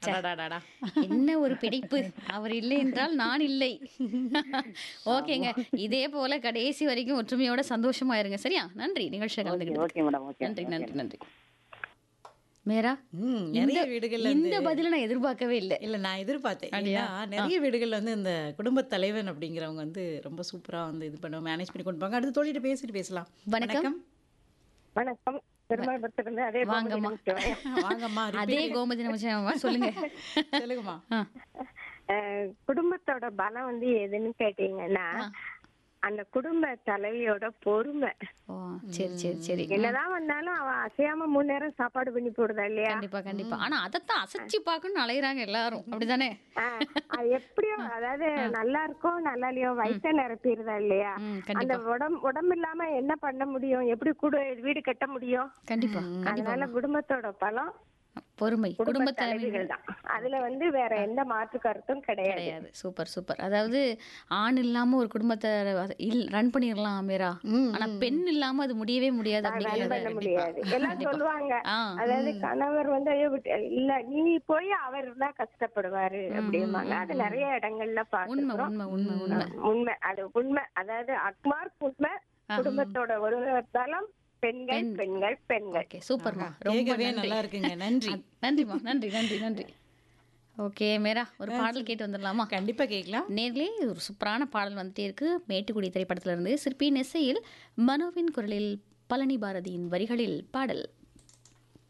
அடடாடாடா. என்ன ஒரு பிடிப்பு அவர் இல்லை என்றால் நான் இல்லை ஓகேங்க இதே போல கடைசி வரைக்கும் ஒற்றுமையோட சந்தோஷமா இருங்க சரியா நன்றி நிகழ்ச்சியில் கலந்துக்கிட்டு ஓகே மேடம் ஓகே நன்றி நன்றி நன்றி மேரா ம், நிறைய இந்த- வீடுகள்ல இந்த வந்து பதில நான் எதிர்பார்க்கவே இல்லை இல்ல நான் எதிர்பார்த்தேன் அப்படியா? ஏன்னா நிறைய வீடுகள்ல வந்து இந்த குடும்பத் தலைவன் அப்படிங்கிறவங்க வந்து ரொம்ப சூப்பரா வந்து இது பண்ணுவாங்க மேனேஜ் பண்ணி கொண்டு போவாங்க அடுத்து தோழிட்டு பேசிட்டு பேசலாம் வணக்கம். வணக்கம் பெருமாள்புரத்திலிருந்து அதே வாங்கம்மா. வாங்கம்மா அதே கோமதி நமச்சிவாயம்மா சொல்லுங்க சொல்லுங்கம்மா ஆ, அஹ், குடும்பத்தோட பலம் வந்து எதுன்னு கேட்டீங்கன்னா அந்த குடும்ப தலைவியோட பொறுமை ஓ சரி சரி சரி என்னதான் வந்தாலும் அவ அசையாம மூணு நேரம் சாப்பாடு பண்ணி போடுதா இல்லையா கண்டிப்பா கண்டிப்பா ஆனா அதைத்தான் அசைச்சு பார்க்கணும்னு அலையுறாங்க எல்லாரும் அப்படிதானே அஹ், அது எப்படியோ அதாவது நல்லா இருக்கோ நல்லா இல்லையோ வயசை நிரப்பிடுதா இல்லையா ம், அந்த கண்டிப்பா உடம்பு உடம்பு இல்லாம என்ன பண்ண முடியும் எப்படி கூட வீடு கட்ட முடியும் கண்டிப்பா கண்டிப்பா அதனால குடும்பத்தோட பலம் பொறுமை குடும்ப குடும்ப தலைவிகள் தான் அதுல வந்து வேற எந்த மாற்று கருத்தும் கிடையாது கிடையாது சூப்பர் சூப்பர் அதாவது ஆண் இல்லாம ஒரு குடும்பத்தை ரன் பண்ணிடலாம் மீரா ஆனா பெண் இல்லாம அது முடியவே முடியாது ரன் பண்ண அப்படிங்கறத முடியாது எல்லாம் சொல்லுவாங்க ஆ அதாவது கணவர் வந்து ஐயோ விட்டு- இல்ல நீ போய் அவர் தான் கஷ்டப்படுவாரு அப்படிம்பாங்க அது நிறைய இடங்கள்ல உண்மை பாத்துக்கிறோம் உண்மை உண்மை உண்மை உண்மை அது உண்மை அதாவது அக்மார்க் உண்மை குடும்பத்தோட ஒரு தளம் பெண்கள் பெண்கள் பெண்கள் ஓகே சூப்பர்மா ரொம்ப கேட்கவே நன்றி நல்லா இருக்குங்க நன்றி நன்றிம்மா நன்றி நன்றி நன்றி ஓகே மேரா ஒரு பாடல் கேட்டு வந்துடலாமா கண்டிப்பா கேட்கலாம் நேர்களே ஒரு சூப்பரான பாடல் வந்துட்டே இருக்கு மேட்டுக்குடி திரைப்படத்துல இருந்து சிற்பியின் இசையில் மனோவின் குரலில் பழனி பாரதியின் வரிகளில் பாடல்